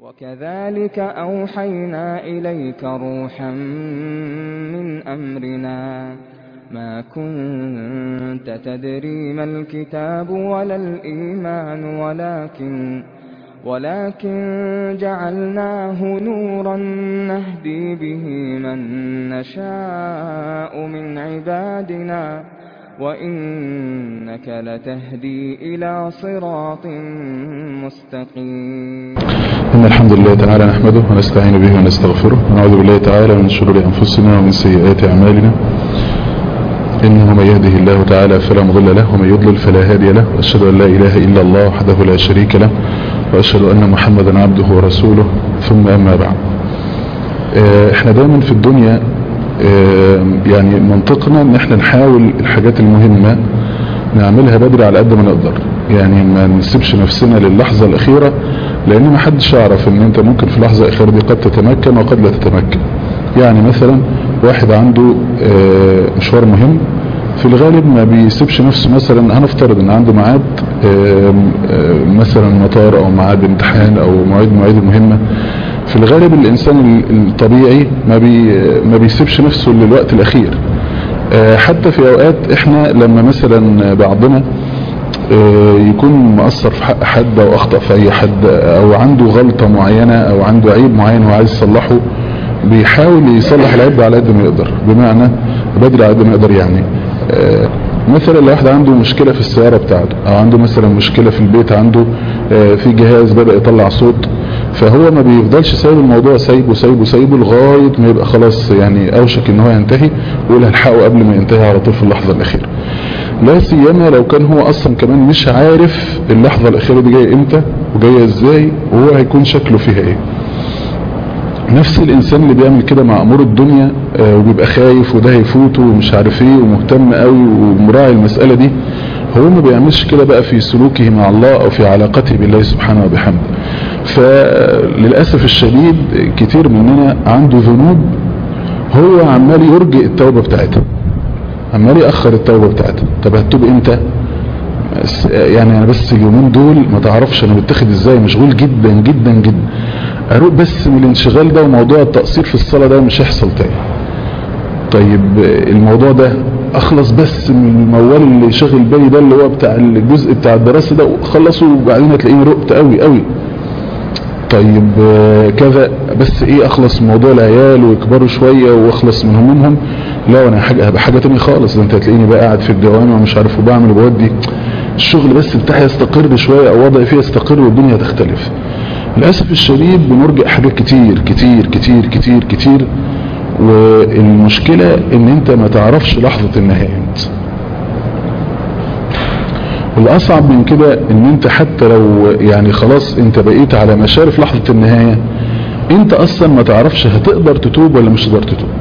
وكذلك أوحينا إليك روحا من أمرنا ما كنت تدري ما الكتاب ولا الإيمان ولكن ولكن جعلناه نورا نهدي به من نشاء من عبادنا وإنك لتهدي إلى صراط مستقيم إن الحمد لله تعالى نحمده ونستعين به ونستغفره ونعوذ بالله تعالى من شرور أنفسنا ومن سيئات أعمالنا إنه من يهده الله تعالى فلا مضل له ومن يضلل فلا هادي له وأشهد أن لا إله إلا الله وحده لا شريك له وأشهد أن محمدا عبده ورسوله ثم أما بعد احنا دايما في الدنيا يعني منطقنا ان احنا نحاول الحاجات المهمة نعملها بدري على قد ما نقدر يعني ما نسيبش نفسنا للحظة الاخيرة لان ما حدش يعرف ان انت ممكن في اللحظة الاخيرة دي قد تتمكن وقد لا تتمكن يعني مثلا واحد عنده مشوار مهم في الغالب ما بيسيبش نفسه مثلا هنفترض ان عنده ميعاد مثلا مطار او ميعاد امتحان او مواعيد مواعيد المهمة في الغالب الانسان الطبيعي ما, بي ما بيسيبش نفسه للوقت الاخير حتى في اوقات احنا لما مثلا بعضنا يكون مقصر في حق حد او اخطأ في اي حد او عنده غلطة معينة او عنده عيب معين هو عايز يصلحه بيحاول يصلح العيب على قد ما يقدر بمعنى بدري على قد ما يقدر يعني مثلا لو واحد عنده مشكلة في السيارة بتاعته او عنده مثلا مشكلة في البيت عنده في جهاز بدأ يطلع صوت فهو ما بيفضلش سايب الموضوع سايبه سايبه سايبه لغاية ما يبقى خلاص يعني اوشك ان هو ينتهي ويقول هلحقه قبل ما ينتهي على طول في اللحظة الاخيرة لا سيما لو كان هو اصلا كمان مش عارف اللحظة الاخيرة دي جاية امتى وجاية ازاي وهو هيكون شكله فيها ايه نفس الانسان اللي بيعمل كده مع امور الدنيا آه وبيبقى خايف وده هيفوته ومش عارف ايه ومهتم قوي ومراعي المسألة دي هو ما بيعملش كده بقى في سلوكه مع الله او في علاقته بالله سبحانه وبحمده فللأسف الشديد كتير مننا عنده ذنوب هو عمال يرجئ التوبة بتاعتها عمال يأخر التوبة بتاعتها طب هتتوب امتى يعني انا بس اليومين دول ما تعرفش انا متاخد ازاي مشغول جدا جدا جدا اروق بس من الانشغال ده وموضوع التقصير في الصلاة ده مش هيحصل تاني طيب الموضوع ده اخلص بس من الموال اللي شاغل بالي ده اللي هو بتاع الجزء بتاع الدراسة ده وخلصه وبعدين هتلاقيني رقت قوي قوي طيب كذا بس ايه اخلص من موضوع العيال ويكبروا شوية واخلص من همومهم لا انا حاجة هبقى حاجة تانية خالص ده انت هتلاقيني بقى قاعد في الجوامع ومش عارف وبعمل وبودي الشغل بس بتاعي يستقر شوية او وضعي فيه يستقر والدنيا تختلف للأسف الشديد بنرجع حاجات كتير كتير كتير كتير كتير والمشكلة ان انت ما تعرفش لحظة النهاية والاصعب من كده ان انت حتى لو يعني خلاص انت بقيت على مشارف لحظة النهاية انت اصلا ما تعرفش هتقدر تتوب ولا مش تقدر تتوب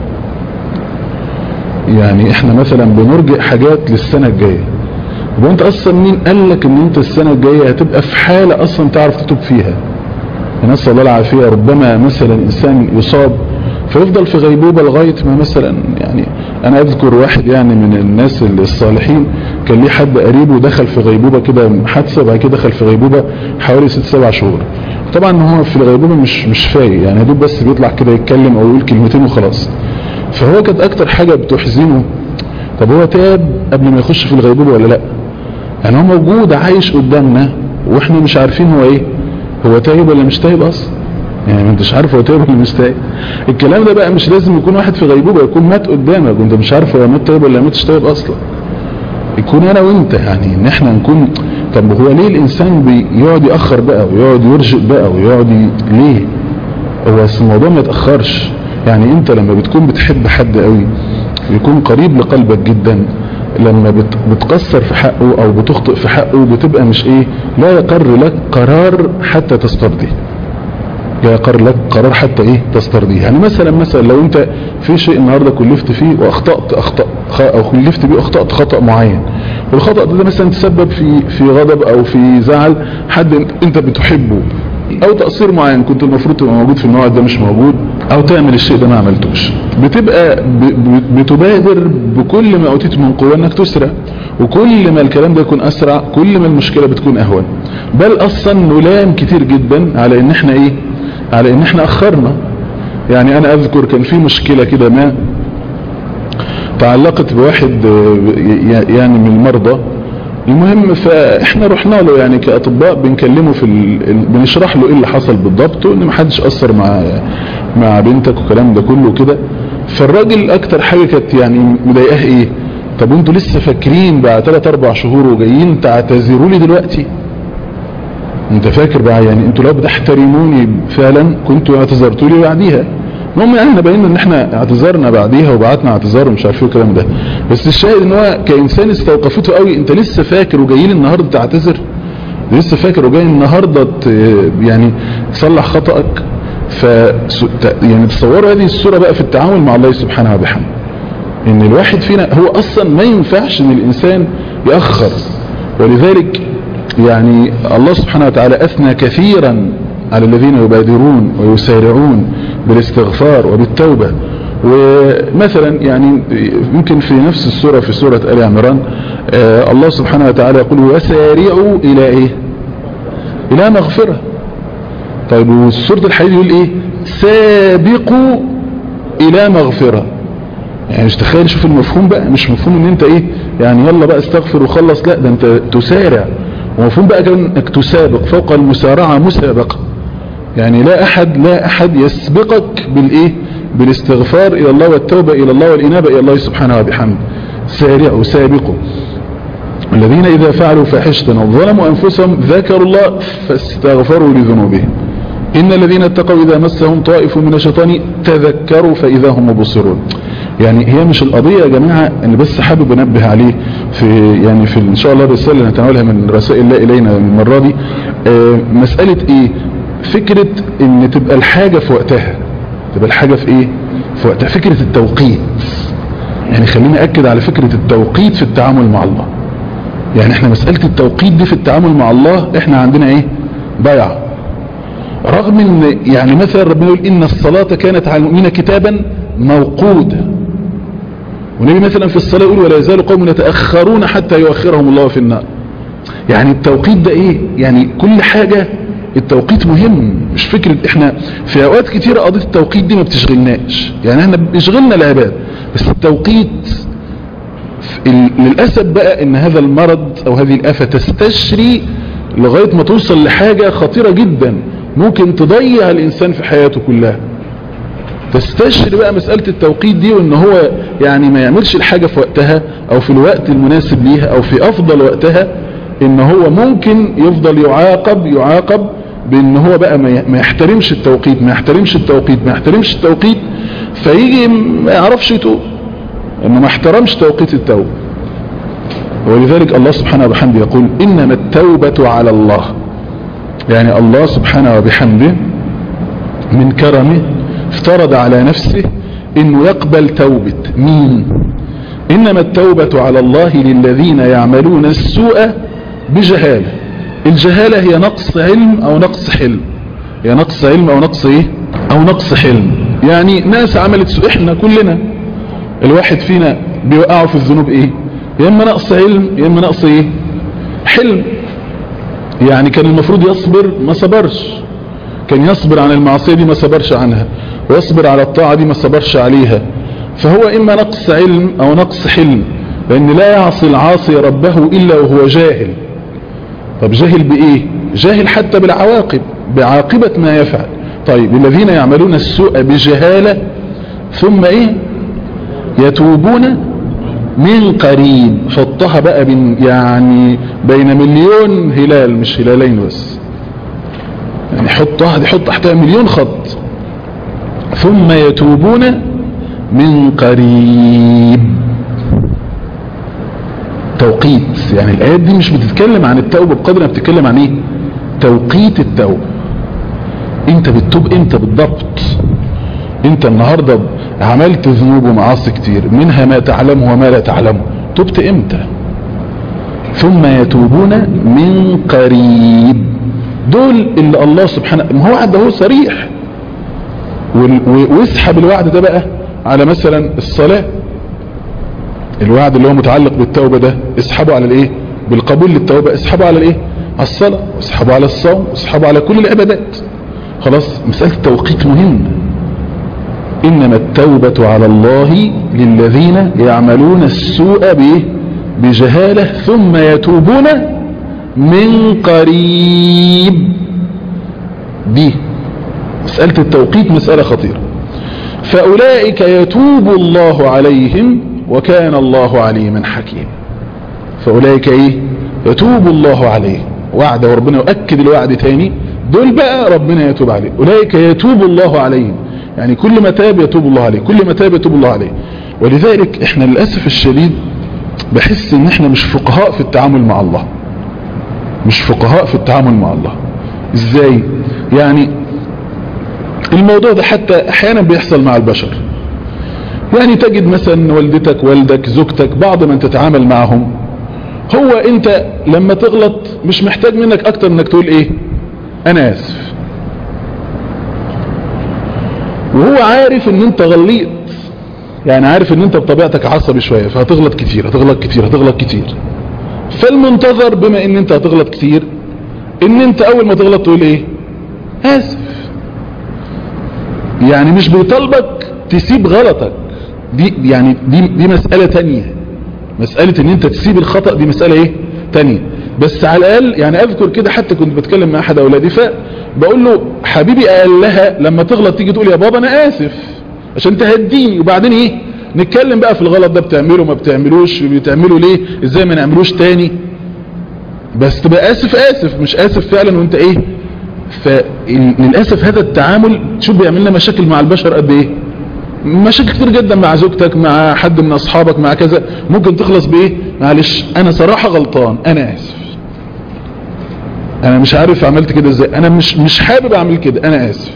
يعني احنا مثلا بنرجع حاجات للسنة الجاية وانت اصلا مين قال لك ان انت السنة الجاية هتبقى في حالة اصلا تعرف تتوب فيها نسأل الله العافية ربما مثلا انسان يصاب فيفضل في غيبوبة لغاية ما مثلا يعني انا اذكر واحد يعني من الناس الصالحين كان ليه حد قريبه دخل في غيبوبة كده حادثة وبعد كده دخل في غيبوبة حوالي ست سبع شهور طبعا هو في الغيبوبة مش مش فايق يعني دوب بس بيطلع كده يتكلم او يقول كلمتين وخلاص فهو كانت اكتر حاجة بتحزنه طب هو تاب قبل ما يخش في الغيبوبة ولا لا يعني هو موجود عايش قدامنا واحنا مش عارفين هو ايه هو تايب ولا مش تايب اصلا يعني ما انتش عارف هو تايب ولا مش تايب الكلام ده بقى مش لازم يكون واحد في غيبوبة يكون مات قدامك وانت مش عارف هو مات تايب ولا ماتش تايب اصلا يكون انا وانت يعني ان احنا نكون طب هو ليه الانسان بيقعد يأخر بقى ويقعد يرجئ بقى ويقعد ي... ليه هو الموضوع ما يتأخرش يعني انت لما بتكون بتحب حد قوي يكون قريب لقلبك جدا لما بت بتقصر في حقه او بتخطئ في حقه بتبقى مش ايه لا يقر لك قرار حتى تسترضيه لا يقر لك قرار حتى ايه تسترضيه يعني مثلا مثلا لو انت في شيء النهاردة كلفت فيه واخطأت اخطأ او كلفت بيه اخطأت خطأ معين والخطأ ده مثلا تسبب في في غضب او في زعل حد انت بتحبه او تقصير معين كنت المفروض تبقى موجود في النوع ده مش موجود او تعمل الشيء ده ما عملتوش بتبقى بتبادر بكل ما اوتيت من قوة انك تسرع وكل ما الكلام ده يكون اسرع كل ما المشكلة بتكون اهون بل اصلا نلام كتير جدا على ان احنا ايه على ان احنا اخرنا يعني انا اذكر كان في مشكلة كده ما تعلقت بواحد يعني من المرضى المهم فاحنا رحنا له يعني كاطباء بنكلمه في ال... بنشرح له ايه اللي حصل بالضبط وان ما حدش اثر مع مع بنتك والكلام ده كله كده فالراجل اكتر حاجه كانت يعني مضايقاه ايه طب انتوا لسه فاكرين بعد 3 4 شهور وجايين تعتذروا لي دلوقتي انت فاكر بقى يعني انتوا لو بتحترموني فعلا كنتوا اعتذرتوا لي بعديها المهم يعني احنا باين ان احنا اعتذرنا بعديها وبعتنا اعتذار ومش عارف ايه الكلام ده بس الشاهد ان هو كانسان استوقفته قوي انت لسه فاكر وجاي لي النهارده تعتذر لسه فاكر وجاي النهارده يعني تصلح خطأك ف يعني تصوروا هذه الصورة بقى في التعامل مع الله سبحانه وبحمده ان الواحد فينا هو اصلا ما ينفعش ان الانسان يأخر ولذلك يعني الله سبحانه وتعالى اثنى كثيرا على الذين يبادرون ويسارعون بالاستغفار وبالتوبة ومثلا يعني يمكن في نفس السورة في سورة آل عمران آه الله سبحانه وتعالى يقول وسارعوا إلى إيه إلى مغفرة طيب والسورة الحديث يقول إيه سابقوا إلى مغفرة يعني مش تخيل شوف المفهوم بقى مش مفهوم ان انت ايه يعني يلا بقى استغفر وخلص لا ده انت تسارع ومفهوم بقى كان انك تسابق فوق المسارعة مسابقة يعني لا احد لا احد يسبقك بالايه بالاستغفار الى الله والتوبة الى الله والانابة الى الله سبحانه وبحمده سارعوا سابقوا الذين اذا فعلوا فاحشة او ظلموا انفسهم ذكروا الله فاستغفروا لذنوبهم ان الذين اتقوا اذا مسهم طائف من الشيطان تذكروا فاذا هم مبصرون يعني هي مش القضية يا جماعة انا بس حابب انبه عليه في يعني في ان شاء الله الرسالة اللي هتناولها من رسائل الله الينا المرة دي آه مسألة ايه فكرة ان تبقى الحاجة في وقتها تبقى الحاجة في ايه في وقتها فكرة التوقيت يعني خليني اكد على فكرة التوقيت في التعامل مع الله يعني احنا مسألة التوقيت دي في التعامل مع الله احنا عندنا ايه ضيع رغم ان يعني مثلا ربنا يقول ان الصلاة كانت على المؤمنين كتابا موقودا ونبي مثلا في الصلاة يقول ولا يزال قوم يتأخرون حتى يؤخرهم الله في النار يعني التوقيت ده ايه يعني كل حاجة التوقيت مهم مش فكرة احنا في اوقات كتيرة قضية التوقيت دي ما بتشغلناش يعني احنا بيشغلنا العباد بس التوقيت للأسف بقى ان هذا المرض او هذه الآفة تستشري لغاية ما توصل لحاجة خطيرة جدا ممكن تضيع الانسان في حياته كلها تستشري بقى مسألة التوقيت دي وان هو يعني ما يعملش الحاجة في وقتها او في الوقت المناسب ليها او في افضل وقتها ان هو ممكن يفضل يعاقب يعاقب بان هو بقى ما يحترمش التوقيت ما يحترمش التوقيت ما يحترمش التوقيت فيجي ما يعرفش يتوب انه ما احترمش توقيت التوبة ولذلك الله سبحانه وبحمده يقول انما التوبة على الله يعني الله سبحانه وبحمده من كرمه افترض على نفسه انه يقبل توبة مين انما التوبة على الله للذين يعملون السوء بجهالة الجهالة هي نقص علم او نقص حلم هي نقص علم او نقص ايه او نقص حلم يعني ناس عملت سوء احنا كلنا الواحد فينا بيوقعوا في الذنوب ايه يا اما نقص علم يا اما نقص ايه حلم يعني كان المفروض يصبر ما صبرش كان يصبر عن المعصية دي ما صبرش عنها ويصبر على الطاعة دي ما صبرش عليها فهو إما نقص علم أو نقص حلم لأن لا يعصي العاصي ربه إلا وهو جاهل طب جاهل بإيه جاهل حتى بالعواقب بعاقبة ما يفعل طيب الذين يعملون السوء بجهالة ثم إيه يتوبون من قريب حطها بقى بين يعني بين مليون هلال مش هلالين بس يعني حطها دي حط تحتها مليون خط ثم يتوبون من قريب توقيت يعني الآيات دي مش بتتكلم عن التوبة بقدر ما بتتكلم عن ايه توقيت التوبة انت بتتوب امتى بالضبط انت النهاردة عملت ذنوب ومعاصي كتير منها ما تعلمه وما لا تعلمه تبت امتى ثم يتوبون من قريب دول اللي الله سبحانه ما هو وعد هو صريح ويسحب الوعد ده بقى على مثلا الصلاة الوعد اللي هو متعلق بالتوبة ده اسحبه على الايه بالقبول للتوبة اسحبه على الايه على الصلاة واسحبه على الصوم واسحبه على كل العبادات خلاص مسألة التوقيت مهمة إنما التوبة على الله للذين يعملون السوء به بجهالة ثم يتوبون من قريب دي مسألة التوقيت مسألة خطيرة فأولئك يتوب الله عليهم وكان الله عليما حكيما فأولئك ايه يتوب الله عليهم وعد وربنا يؤكد الوعد تاني دول بقى ربنا يتوب عليه أولئك يتوب الله عليهم يعني كل ما تاب يتوب الله عليه كل ما تاب يتوب الله عليه ولذلك احنا للأسف الشديد بحس ان احنا مش فقهاء في التعامل مع الله مش فقهاء في التعامل مع الله ازاي يعني الموضوع ده حتى احيانا بيحصل مع البشر يعني تجد مثلا والدتك والدك زوجتك بعض من تتعامل معهم هو انت لما تغلط مش محتاج منك اكتر انك تقول ايه انا اسف وهو عارف ان انت غليط يعني عارف ان انت بطبيعتك عصبي شوية فهتغلط كتير هتغلط كتير هتغلط كتير فالمنتظر بما ان انت هتغلط كتير ان انت اول ما تغلط تقول ايه اسف يعني مش بيطالبك تسيب غلطك دي يعني دي, دي مسألة تانية مسألة ان انت تسيب الخطأ دي مسألة ايه تانية بس على الاقل يعني اذكر كده حتى كنت بتكلم مع احد اولادي فبقول له حبيبي قال لها لما تغلط تيجي تقول يا بابا انا اسف عشان تهديني وبعدين ايه نتكلم بقى في الغلط ده بتعمله ما بتعملوش بتعمله ليه ازاي ما نعملوش تاني بس تبقى اسف اسف مش اسف فعلا وانت ايه فللاسف هذا التعامل شوف بيعمل لنا مشاكل مع البشر قد ايه مشاكل كتير جدا مع زوجتك مع حد من اصحابك مع كذا ممكن تخلص بايه معلش انا صراحة غلطان انا اسف انا مش عارف عملت كده ازاي انا مش مش حابب اعمل كده انا اسف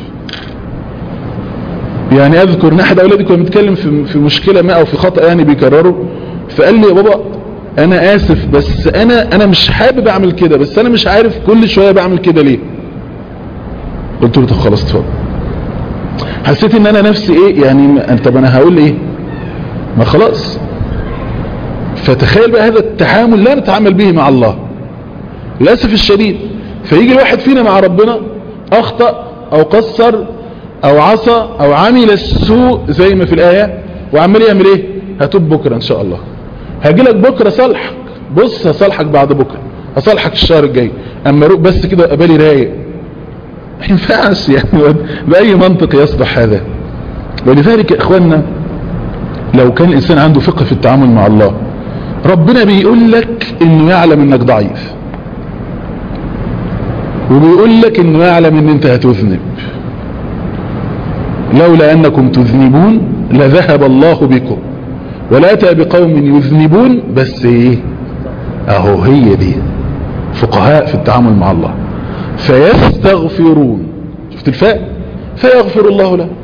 يعني اذكر ان احد اولادي كنا بنتكلم في في مشكله ما او في خطا يعني بيكرره فقال لي يا بابا انا اسف بس انا انا مش حابب اعمل كده بس انا مش عارف كل شويه بعمل كده ليه قلت له طب خلاص اتفضل حسيت ان انا نفسي ايه يعني طب انا هقول ايه ما خلاص فتخيل بقى هذا التعامل لا نتعامل به مع الله للاسف الشديد فيجي الواحد فينا مع ربنا اخطأ او قصر او عصى او عمل السوء زي ما في الآية وعمال يعمل ايه هتوب بكرة ان شاء الله هجيلك بكرة صالحك بص هصالحك بعد بكرة هصالحك الشهر الجاي اما روق بس كده قبالي رايق ما ينفعش يعني بأي منطق يصبح هذا ولذلك يا اخواننا لو كان الانسان عنده فقه في التعامل مع الله ربنا بيقول لك انه يعلم انك ضعيف وبيقول لك انه يعلم ان انت هتذنب لولا انكم تذنبون لذهب الله بكم ولا اتى بقوم يذنبون بس ايه اهو هي دي فقهاء في التعامل مع الله فيستغفرون شفت الفاء فيغفر الله له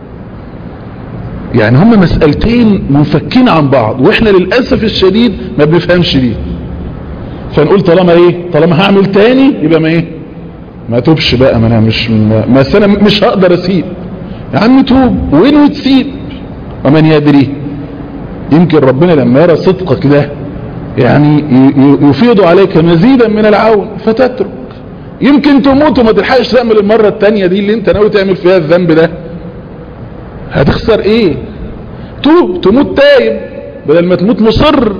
يعني هم مسألتين منفكين عن بعض واحنا للأسف الشديد ما بنفهمش دي فنقول طالما ايه طالما هعمل تاني يبقى ما ايه ما توبش بقى ما انا مش ما انا مش هقدر اسيب يا عم توب وين وتسيب ومن يدري يمكن ربنا لما يرى صدقك ده يعني يفيض عليك مزيدا من العون فتترك يمكن تموت وما تلحقش تعمل المرة التانية دي اللي انت ناوي تعمل فيها الذنب ده هتخسر ايه توب تموت تايب بدل ما تموت مصر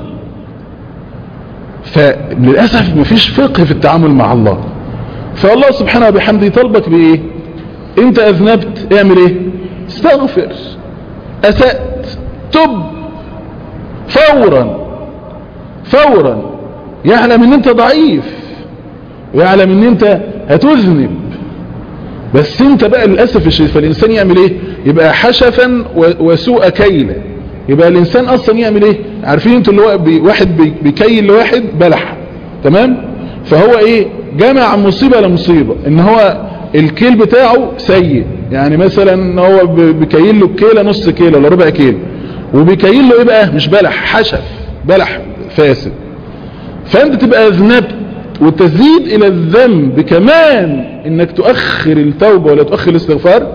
فللأسف مفيش فقه في التعامل مع الله فالله سبحانه وبحمده يطلبك بايه انت اذنبت اعمل ايه استغفر اسأت تب فورا فورا يعلم ان انت ضعيف ويعلم ان انت هتذنب بس انت بقى للأسف الشديد فالانسان يعمل ايه يبقى حشفا وسوء كيلا يبقى الانسان اصلا يعمل ايه عارفين انتوا اللي هو بي واحد بي بيكيل لواحد بلح تمام فهو ايه جمع مصيبة لمصيبة ان هو الكيل بتاعه سيء يعني مثلا هو بيكيل له كيلة نص كيلة ولا ربع كيلة وبيكيل له ايه بقى مش بلح حشف بلح فاسد فانت تبقى اذنبت وتزيد الى الذنب كمان انك تؤخر التوبة ولا تؤخر الاستغفار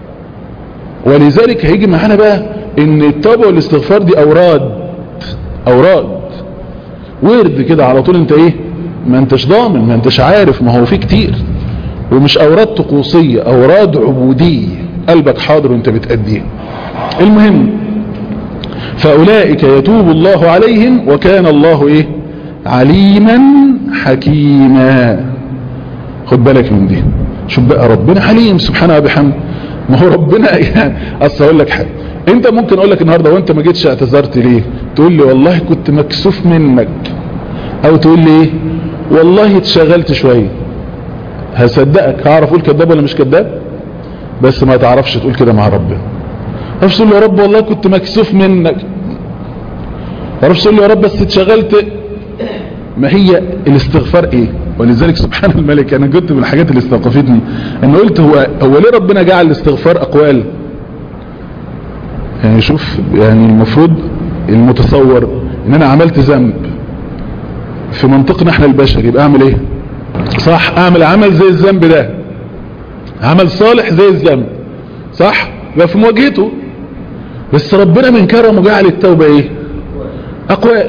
ولذلك هيجي معانا بقى ان التوبة والاستغفار دي اوراد اوراد ورد كده على طول انت ايه ما انتش ضامن ما انتش عارف ما هو في كتير ومش اوراد طقوسية اوراد عبودية قلبك حاضر وانت بتأديها المهم فاولئك يتوب الله عليهم وكان الله ايه عليما حكيما خد بالك من دي شوف بقى ربنا حليم سبحانه وبحمده ما هو ربنا يعني اصل اقول لك حاجه انت ممكن اقول لك النهارده وانت ما جيتش اعتذرت ليه تقول لي والله كنت مكسوف منك او تقول لي ايه والله اتشغلت شويه هصدقك هعرف اقول كذاب ولا مش كذاب بس ما تعرفش تقول كده مع ربنا تعرفش تقول له يا رب والله كنت مكسوف منك تعرفش تقول له يا رب بس اتشغلت ما هي الاستغفار ايه ولذلك سبحان الملك انا كنت من الحاجات اللي استوقفتني ان قلت هو هو ليه ربنا جعل الاستغفار اقوال يعني شوف يعني المفروض المتصور ان انا عملت ذنب في منطقنا احنا البشر يبقى اعمل ايه صح اعمل عمل زي الذنب ده عمل صالح زي الذنب صح يبقى في مواجهته بس ربنا من كرمه جعل التوبة ايه اقوال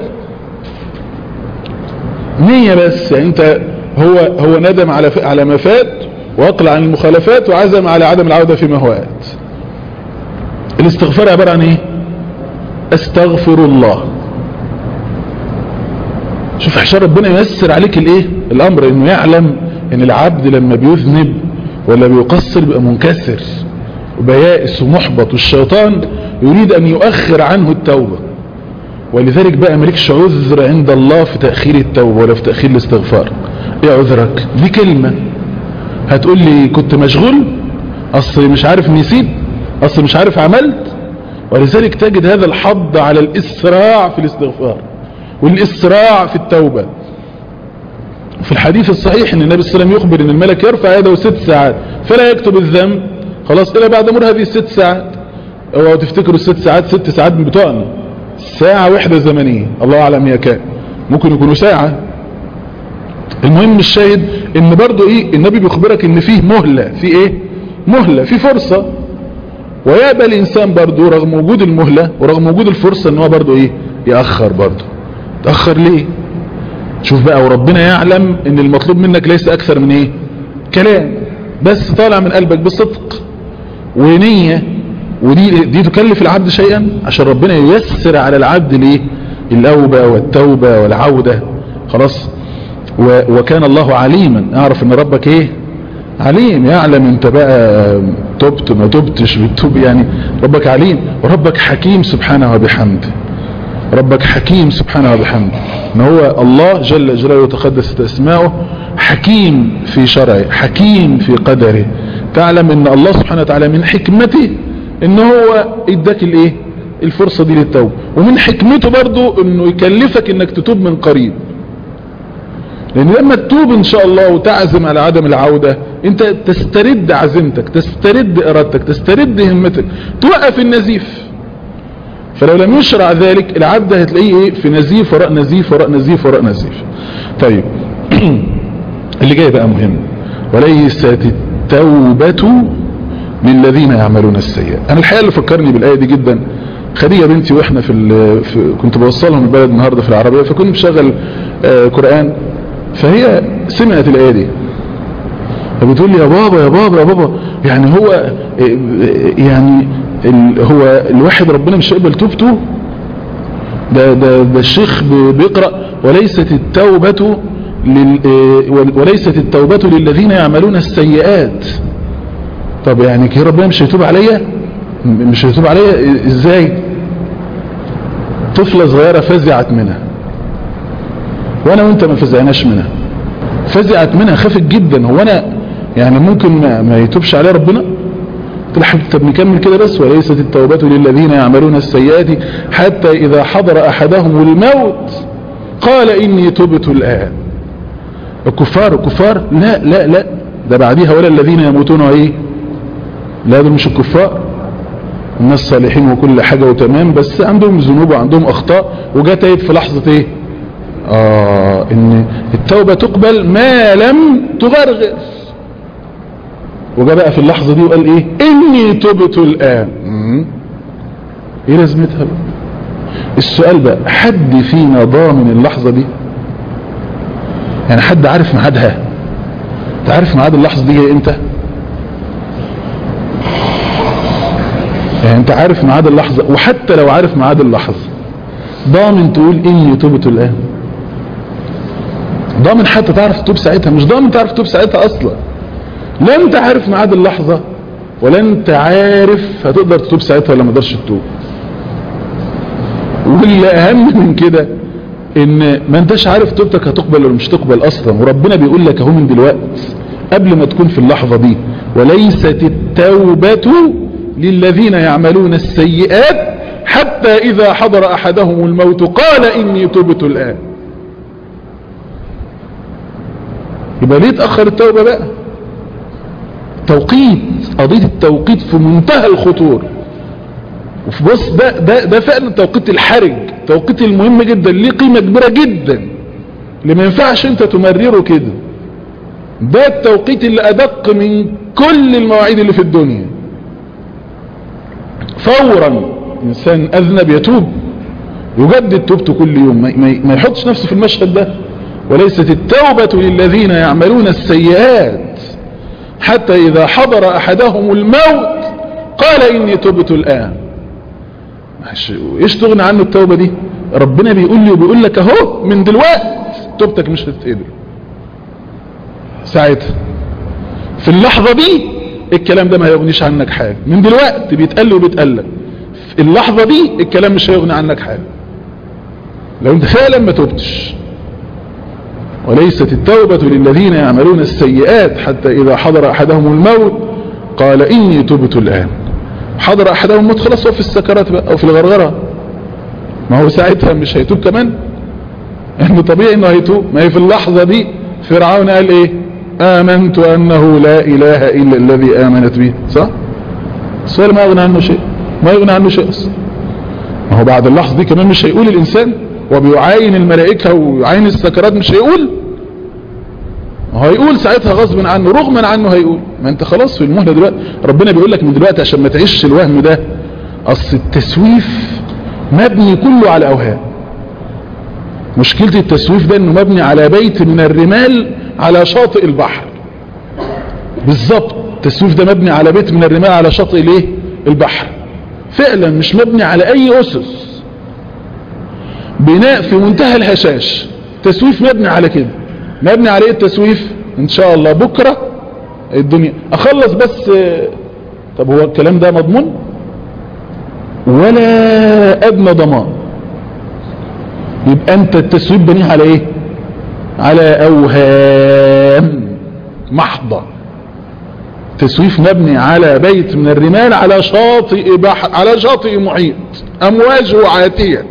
نية بس يعني انت هو هو ندم على على ما فات واقلع عن المخالفات وعزم على عدم العودة فيما هو آت الاستغفار عبارة عن ايه استغفر الله شوف عشان ربنا ييسر عليك الايه الامر انه يعلم ان العبد لما بيذنب ولا بيقصر بيبقى منكسر وبقى يائس ومحبط والشيطان يريد ان يؤخر عنه التوبة ولذلك بقى مالكش عذر عند الله في تأخير التوبة ولا في تأخير الاستغفار ايه عذرك دي كلمة هتقول لي كنت مشغول اصل مش عارف نسيت اصل مش عارف عملت ولذلك تجد هذا الحض على الاسراع في الاستغفار والاسراع في التوبة في الحديث الصحيح ان النبي صلى الله عليه وسلم يخبر ان الملك يرفع يده ست ساعات فلا يكتب الذنب خلاص الى بعد مر هذه الست ساعات اوعوا تفتكروا الست ساعات ست ساعات من بتوعنا ساعة وحدة زمنية الله اعلم هي كام ممكن يكونوا ساعة المهم الشاهد ان برضو ايه النبي بيخبرك ان فيه مهلة في ايه مهلة في فرصة ويأبى الانسان برضو رغم وجود المهلة ورغم وجود الفرصة ان هو برضو ايه يأخر برضو تأخر ليه شوف بقى وربنا يعلم ان المطلوب منك ليس اكثر من ايه كلام بس طالع من قلبك بصدق ونية ودي دي تكلف العبد شيئا عشان ربنا ييسر على العبد ليه الاوبة والتوبة والعودة خلاص و وكان الله عليما اعرف ان ربك ايه عليم يعلم انت بقى تبت ما تبتش بتوب يعني ربك عليم وربك حكيم سبحانه وبحمده ربك حكيم سبحانه وبحمده ان هو الله جل جلاله وتقدست اسماؤه حكيم في شرعه حكيم في قدره تعلم ان الله سبحانه وتعالى من حكمته ان هو اداك الايه الفرصة دي للتوبة ومن حكمته برضو انه يكلفك انك تتوب من قريب لان لما تتوب ان شاء الله وتعزم على عدم العودة انت تسترد عزيمتك تسترد ارادتك تسترد همتك توقف النزيف فلو لم يشرع ذلك العبد هتلاقيه ايه في نزيف وراء نزيف وراء نزيف وراء نزيف طيب اللي جاي بقى مهم وليست التوبة للذين يعملون السيئات انا الحقيقة اللي فكرني بالآية دي جدا خديجة بنتي واحنا في, في كنت بوصلهم البلد النهاردة في العربية فكنت بشغل آه قرآن فهي سمعت الآية دي فبتقول لي يا بابا يا بابا يا بابا يعني هو يعني هو الواحد ربنا مش هيقبل توبته ده, ده, ده الشيخ بيقرأ وليست التوبة لل وليست التوبة للذين يعملون السيئات طب يعني كي ربنا مش هيتوب عليا مش هيتوب عليا ازاي طفلة صغيرة فزعت منها وانا وانت ما فزعناش منها فزعت منها خافت جدا هو انا يعني ممكن ما, ما يتوبش عليها ربنا طب نكمل كده بس وليست التوبة للذين يعملون السيئات حتى إذا حضر أحدهم الموت قال إني تبت الآن الكفار الكفار لا لا لا ده بعديها ولا الذين يموتون ايه لا دول مش الكفار الناس صالحين وكل حاجة وتمام بس عندهم ذنوب وعندهم أخطاء وجات في لحظة ايه آه ان التوبة تقبل ما لم تغرغر وجاء بقى في اللحظة دي وقال ايه اني تبت الان ايه لازمتها بقى السؤال بقى حد فينا ضامن اللحظة دي يعني حد عارف ميعادها انت عارف ميعاد اللحظه دي جاي امتى يعني انت عارف ميعاد اللحظه وحتى لو عارف ميعاد اللحظه ضامن تقول اني تبت الان ضامن حتى تعرف تتوب ساعتها مش ضامن تعرف تتوب ساعتها اصلا لا انت عارف ميعاد اللحظه ولا انت عارف هتقدر تتوب ساعتها ولا ما تقدرش تتوب واللي اهم من كده ان ما انتش عارف توبتك هتقبل ولا مش تقبل اصلا وربنا بيقول لك اهو من دلوقتي قبل ما تكون في اللحظة دي وليست التوبة للذين يعملون السيئات حتى اذا حضر احدهم الموت قال اني تبت الان يبقى ليه تأخر التوبة بقى توقيت قضية التوقيت في منتهى الخطورة وفي بص ده, ده, ده فعلا التوقيت الحرج التوقيت المهم جدا ليه قيمة كبيرة جدا اللي ما ينفعش انت تمرره كده ده التوقيت اللي ادق من كل المواعيد اللي في الدنيا فورا انسان اذنب يتوب يجدد توبته كل يوم ما, ما, ما يحطش نفسه في المشهد ده وليست التوبة للذين يعملون السيئات حتى اذا حضر احدهم الموت قال اني تبت الان ايش تغني عنه التوبة دي ربنا بيقول لي وبيقول لك اهو من دلوقتي توبتك مش هتتقبل ساعتها في اللحظة دي الكلام ده ما هيغنيش عنك حاجة من دلوقتي بيتقل وبيتقلب في اللحظة دي الكلام مش هيغني عنك حاجة لو انت فعلا ما توبتش وليست التوبة للذين يعملون السيئات حتى إذا حضر أحدهم الموت قال إني تبت الآن حضر أحدهم الموت خلاص هو في السكرات بقى أو في الغرغرة ما هو ساعتها مش هيتوب كمان يعني طبيعي انه هيتوب ما هي في اللحظة دي فرعون قال ايه آمنت أنه لا إله إلا الذي آمنت به صح السؤال ما يغني عنه شيء ما يغني عنه شيء أصلا ما هو بعد اللحظة دي كمان مش هيقول الإنسان وبيعاين الملائكة ويعاين السكرات مش هيقول ما هو هيقول ساعتها غصب عنه رغما عنه هيقول ما انت خلاص في المهلة دلوقتي ربنا بيقول لك من دلوقتي عشان ما تعيش الوهم ده اصل التسويف مبني كله على اوهام مشكلة التسويف ده انه مبني على بيت من الرمال على شاطئ البحر بالظبط التسويف ده مبني على بيت من الرمال على شاطئ الايه البحر فعلا مش مبني على اي اسس بناء في منتهى الهشاش تسويف مبني على كده مبني على ايه التسويف ان شاء الله بكرة الدنيا اخلص بس طب هو الكلام ده مضمون ولا ادنى ضمان يبقى انت التسويف بنيه على ايه على اوهام محضة تسويف مبني على بيت من الرمال على شاطئ بحر على شاطئ محيط امواجه عاتية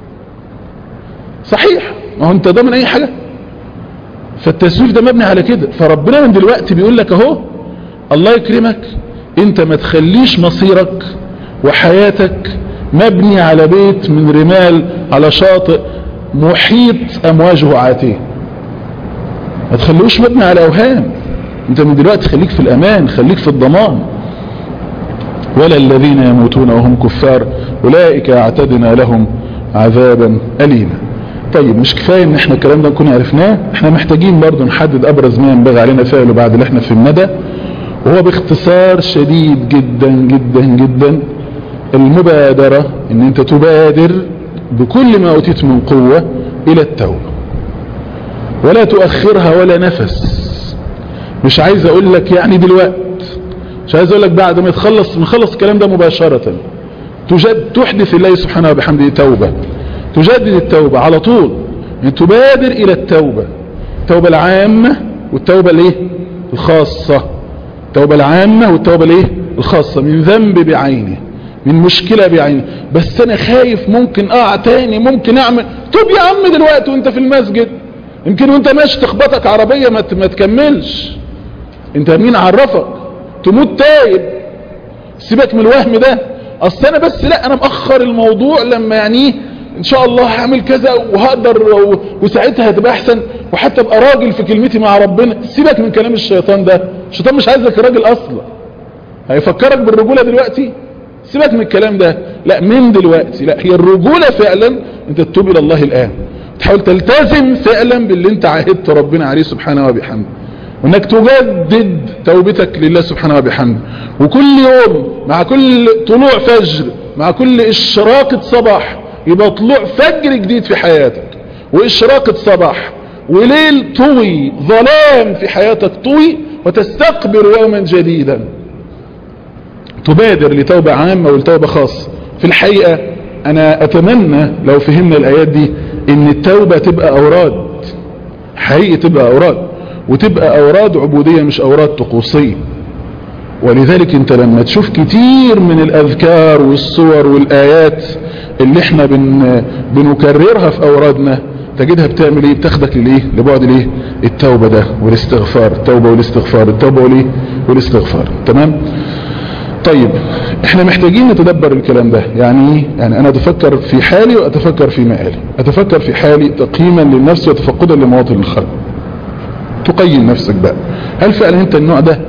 صحيح ما هو انت ضامن اي حاجة فالتسويف ده مبني على كده فربنا من دلوقتي بيقول لك اهو الله يكرمك انت ما تخليش مصيرك وحياتك مبني على بيت من رمال على شاطئ محيط امواجه عاتيه ما تخلوش مبني على اوهام انت من دلوقتي خليك في الامان خليك في الضمان ولا الذين يموتون وهم كفار اولئك اعتدنا لهم عذابا اليما طيب مش كفاية ان احنا الكلام ده نكون عرفناه احنا محتاجين برضو نحدد ابرز ما ينبغي علينا فعله بعد اللي احنا فهمناه ده وهو باختصار شديد جدا جدا جدا المبادرة ان انت تبادر بكل ما اوتيت من قوة الى التوبة ولا تؤخرها ولا نفس مش عايز اقول لك يعني دلوقت مش عايز اقول لك بعد ما تخلص نخلص الكلام ده مباشرة تجد تحدث الله سبحانه وبحمده توبة تجدد التوبة على طول يعني تبادر الى التوبة التوبة العامة والتوبة الايه الخاصة التوبة العامة والتوبة الايه الخاصة من ذنب بعينه من مشكلة بعينه بس انا خايف ممكن اقع تاني ممكن اعمل طب يا عم دلوقتي وانت في المسجد يمكن وانت ماشي تخبطك عربية ما ما تكملش انت مين عرفك تموت تايب سيبك من الوهم ده اصل انا بس لا انا مأخر الموضوع لما يعني ان شاء الله هعمل كذا وهقدر وساعتها هتبقى احسن وحتى ابقى راجل في كلمتي مع ربنا سيبك من كلام الشيطان ده الشيطان مش عايزك راجل اصلا هيفكرك بالرجولة دلوقتي سيبك من الكلام ده لا من دلوقتي لا هي الرجولة فعلا انت تتوب الى الله الان تحاول تلتزم فعلا باللي انت عاهدت ربنا عليه سبحانه وبحمده وانك تجدد توبتك لله سبحانه وبحمده وكل يوم مع كل طلوع فجر مع كل اشراقة صباح يبقى طلوع فجر جديد في حياتك واشراقة صباح وليل طوي ظلام في حياتك طوي وتستقبل يوما جديدا تبادر لتوبة عامة ولتوبة خاصة في الحقيقة انا اتمنى لو فهمنا الايات دي ان التوبة تبقى اوراد حقيقي تبقى اوراد وتبقى اوراد عبودية مش اوراد طقوسية ولذلك انت لما تشوف كتير من الاذكار والصور والايات اللي احنا بن بنكررها في اورادنا تجدها بتعمل ايه بتاخدك للايه لبعد الايه التوبة ده والاستغفار التوبة والاستغفار التوبة والايه والاستغفار تمام طيب احنا محتاجين نتدبر الكلام ده يعني ايه يعني انا اتفكر في حالي واتفكر في مآلي اتفكر في حالي تقييما للنفس وتفقدا لمواطن الخلق تقيم نفسك بقى هل فعلا انت النوع ده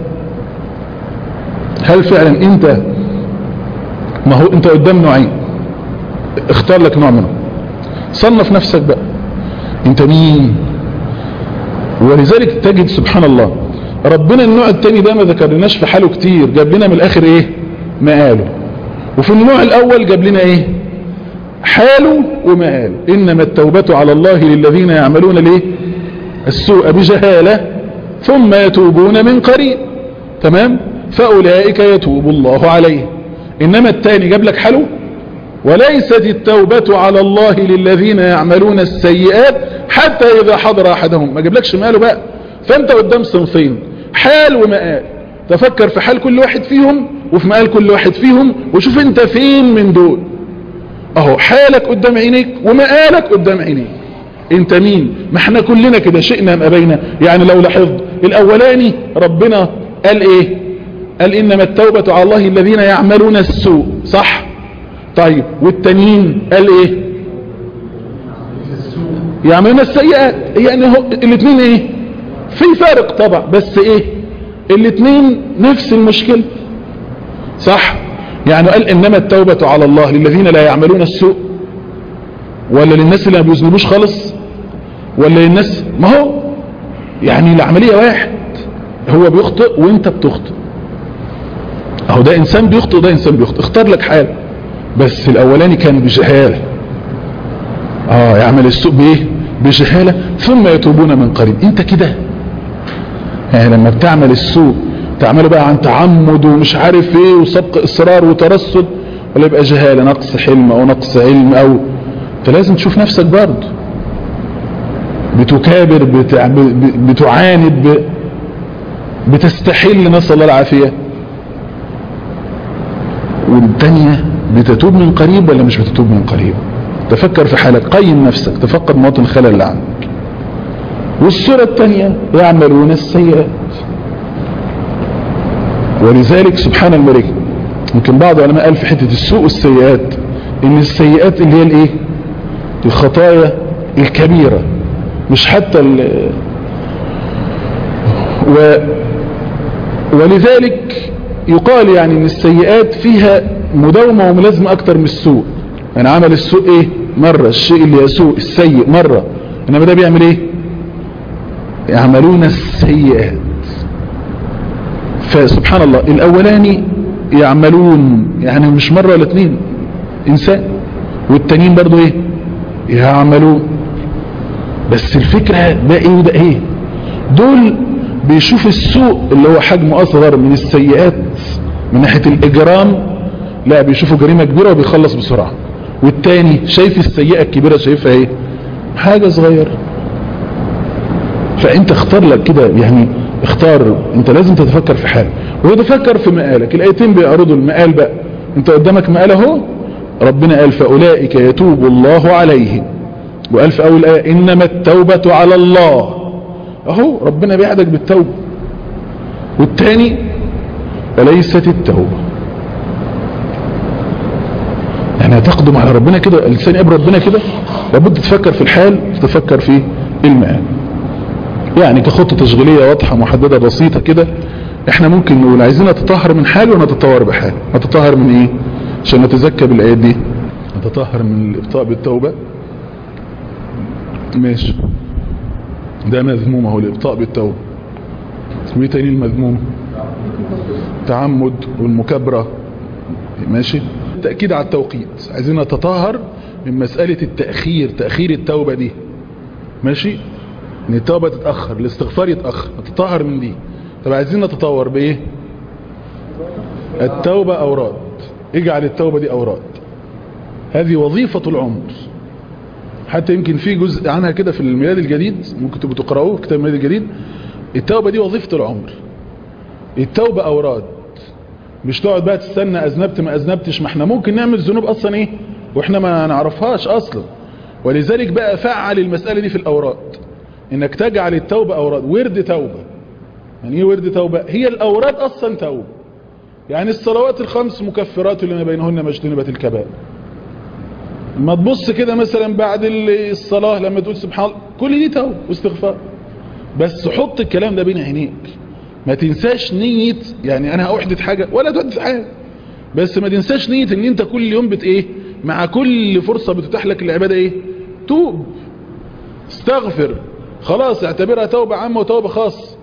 هل فعلا انت ما هو انت قدام نوعين اختار لك نوع منهم صنف نفسك بقى انت مين ولذلك تجد سبحان الله ربنا النوع التاني ده ما ذكرناش في حاله كتير جاب لنا من الاخر ايه مقاله وفي النوع الاول جاب لنا ايه حاله ومقاله انما التوبة على الله للذين يعملون ليه السوء بجهالة ثم يتوبون من قريب تمام فاولئك يتوب الله عليه انما التاني جاب لك حاله وليست التوبة على الله للذين يعملون السيئات حتى إذا حضر أحدهم ما جبلكش ماله بقى فأنت قدام صنفين حال ومآل تفكر في حال كل واحد فيهم وفي مآل كل واحد فيهم وشوف انت فين من دول اهو حالك قدام عينيك ومآلك قدام عينيك انت مين ما احنا كلنا كده شئنا ام ابينا يعني لو لاحظت الاولاني ربنا قال ايه قال انما التوبة على الله الذين يعملون السوء صح طيب والتانيين قال ايه يعملون السيئات يعني هو الاثنين ايه في فرق طبعا بس ايه الاثنين نفس المشكلة صح يعني قال انما التوبة على الله للذين لا يعملون السوء ولا للناس اللي ما بيذنبوش خالص ولا للناس ما هو يعني العملية واحد هو بيخطئ وانت بتخطئ اهو ده انسان بيخطئ وده انسان بيخطئ اختار لك حال بس الاولاني كان بجهالة اه يعمل السوء بايه بجهالة ثم يتوبون من قريب انت كده يعني لما بتعمل السوء تعمله بقى عن تعمد ومش عارف ايه وسبق اصرار وترصد ولا يبقى جهالة نقص حلم او نقص علم او انت لازم تشوف نفسك برضه بتكابر بتع... بتعاند ب... بتستحل نسأل الله العافية والتانية بتتوب من قريب ولا مش بتتوب من قريب تفكر في حالك قيم نفسك تفكر مواطن الخلل اللي عندك والصورة الثانية يعملون السيئات ولذلك سبحان الملك يمكن بعض العلماء قال في حتة السوء والسيئات ان السيئات اللي هي الايه الخطايا الكبيرة مش حتى ال و ولذلك يقال يعني ان السيئات فيها مداومة وملازمة اكتر من السوء يعني عمل السوء ايه مرة الشيء اللي يسوء السيء مرة انما ده بيعمل ايه يعملون السيئات فسبحان الله الاولاني يعملون يعني مش مرة ولا اتنين انسان والتانيين برضو ايه يعملون بس الفكرة ده ايه وده ايه دول بيشوف السوء اللي هو حجمه اصغر من السيئات من ناحية الاجرام لا بيشوفوا جريمة كبيرة وبيخلص بسرعة والتاني شايف السيئة الكبيرة شايفها ايه حاجة صغيرة فانت اختار لك كده يعني اختار انت لازم تتفكر في حالك وتفكر في مقالك الايتين بيعرضوا المقال بقى انت قدامك مقال اهو ربنا قال فاولئك يتوب الله عليهم وقال في اول ايه انما التوبة على الله اهو ربنا بيعدك بالتوبة والتاني وليست التوبة يعني هتقدم على ربنا كده الانسان يقابل ربنا كده لابد تفكر في الحال تفكر في المقال يعني كخطة تشغيلية واضحة محددة بسيطة كده احنا ممكن نقول عايزين نتطهر من حال ونتطور بحال نتطهر من ايه عشان نتزكى بالايات دي نتطهر من الابطاء بالتوبة ماشي ده مذموم اهو الابطاء بالتوبة وايه تاني المذموم تعمد والمكابرة ماشي تأكيد على التوقيت عايزين نتطهر من مسألة التأخير تأخير التوبة دي ماشي ان التوبة تتأخر الاستغفار يتأخر نتطهر من دي طب عايزين نتطور بايه التوبة أوراد اجعل التوبة دي أوراد هذه وظيفة العمر حتى يمكن في جزء عنها كده في الميلاد الجديد ممكن تبقوا تقرأوه في كتاب الميلاد الجديد التوبة دي وظيفة العمر التوبة أوراد مش تقعد بقى تستنى أذنبت ما أذنبتش ما احنا ممكن نعمل ذنوب أصلا إيه وإحنا ما نعرفهاش أصلا ولذلك بقى فعل المسألة دي في الأوراد إنك تجعل التوبة أوراد ورد توبة يعني إيه ورد توبة هي الأوراد أصلا توبة يعني الصلوات الخمس مكفرات لما بينهن مجتنبة الكبائر ما تبص كده مثلا بعد الصلاة لما تقول سبحان الله كل دي توبة واستغفار بس حط الكلام ده بين عينيك ما تنساش نية يعني انا هأحدث حاجة ولا تحدث حاجة بس ما تنساش نية ان انت كل يوم بت ايه مع كل فرصة بتتاح لك العبادة ايه توب استغفر خلاص اعتبرها توبة عامة وتوبة خاصة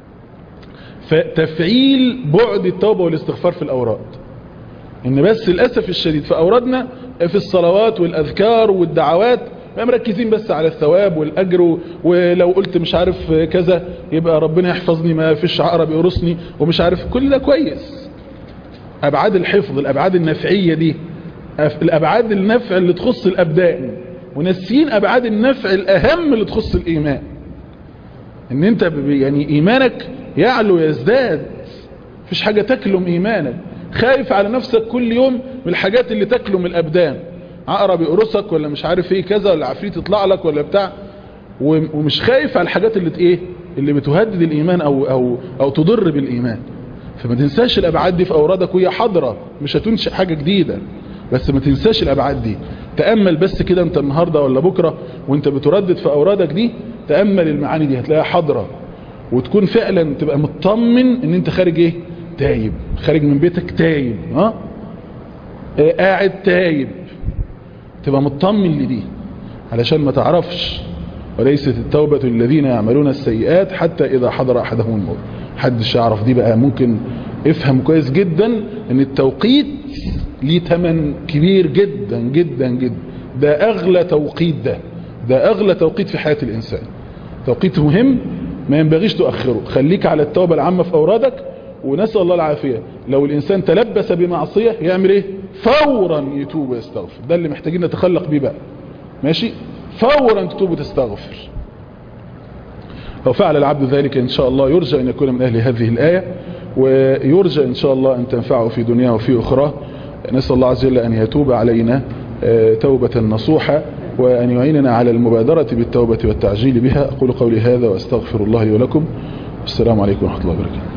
فتفعيل بعد التوبة والاستغفار في الأوراد ان بس للأسف الشديد في أورادنا في الصلوات والأذكار والدعوات ما مركزين بس على الثواب والأجر ولو قلت مش عارف كذا يبقى ربنا يحفظني ما فيش عقرب يقرصني ومش عارف كل ده كويس أبعاد الحفظ الأبعاد النفعية دي الأبعاد النفع اللي تخص الأبدان ونسيين أبعاد النفع الأهم اللي تخص الإيمان ان انت يعني إيمانك يعلو يزداد مفيش حاجة تكلم إيمانك خايف على نفسك كل يوم من الحاجات اللي تكلم الأبدان عقرب يقرصك ولا مش عارف ايه كذا ولا عفريت يطلع لك ولا بتاع ومش خايف على الحاجات اللي ايه اللي بتهدد الإيمان أو, أو, أو تضر بالإيمان فما تنساش الأبعاد دي في أورادك وهي حاضرة مش هتنشئ حاجة جديدة بس ما تنساش الأبعاد دي تأمل بس كده انت النهاردة ولا بكرة وانت بتردد في أورادك دي تأمل المعاني دي هتلاقيها حاضرة وتكون فعلا تبقى مطمن ان انت خارج ايه تايب خارج من بيتك تايب ها اه قاعد تايب تبقى مطمن لدي علشان ما تعرفش وليست التوبة الذين يعملون السيئات حتى إذا حضر أحدهم الموت حدش يعرف دي بقى ممكن افهم كويس جدا ان التوقيت ليه تمن كبير جدا جدا جدا ده أغلى توقيت ده ده أغلى توقيت في حياة الإنسان توقيت مهم ما ينبغيش تؤخره خليك على التوبة العامة في أورادك ونسأل الله العافية لو الإنسان تلبس بمعصية يعمل إيه فورا يتوب ويستغفر ده اللي محتاجين نتخلق بيه بقى ماشي فورا تتوب وتستغفر لو فعل العبد ذلك إن شاء الله يرجى أن يكون من أهل هذه الآية ويرجى إن شاء الله أن تنفعه في دنياه وفي أخرى نسأل الله عز وجل أن يتوب علينا توبة نصوحة وأن يعيننا على المبادرة بالتوبة والتعجيل بها أقول قولي هذا وأستغفر الله لي ولكم السلام عليكم ورحمة الله وبركاته